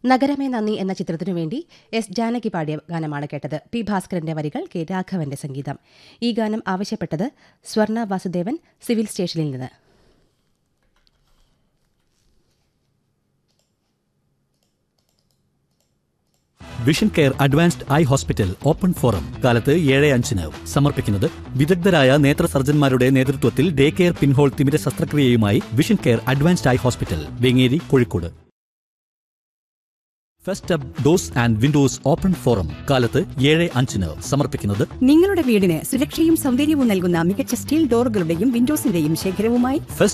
നഗരമേ നന്ദി എന്ന ചിത്രത്തിനു വേണ്ടി എസ് ജാനകി പാടിയ ഗാനമാണ് കേട്ടത് പി ഭാസ്കരന്റെ വരികൾ കെ രാഘവന്റെ സംഗീതം ഈ ഗാനം ആവശ്യപ്പെട്ടത് സ്വർണ വാസുദേവൻ സിവിൽ സ്റ്റേഷനിൽ നിന്ന് vision care advanced eye hospital open forum കാലത്ത് ഏഴ് അഞ്ചിന് സമർപ്പിക്കുന്നത് വിദഗ്ധരായ നേത്ര സർജന്മാരുടെ നേതൃത്വത്തിൽ ഡേ കെയർ പിൻഹോൾ തിമിര ശസ്ത്രക്രിയയുമായി vision care advanced eye hospital Vengeri Kozhikode first up doors and windows open forum കാലത്ത് ഏഴ് അഞ്ചിന് സമർപ്പിക്കുന്നത് നിങ്ങളുടെ വീടിന് സുരക്ഷയും സൗന്ദര്യവും നൽകുന്ന മികച്ച സ്റ്റീൽ ഡോറുകളുടെയും വിൻഡോസിന്റെയും ശേഖരവുമായി ഫസ്റ്റ്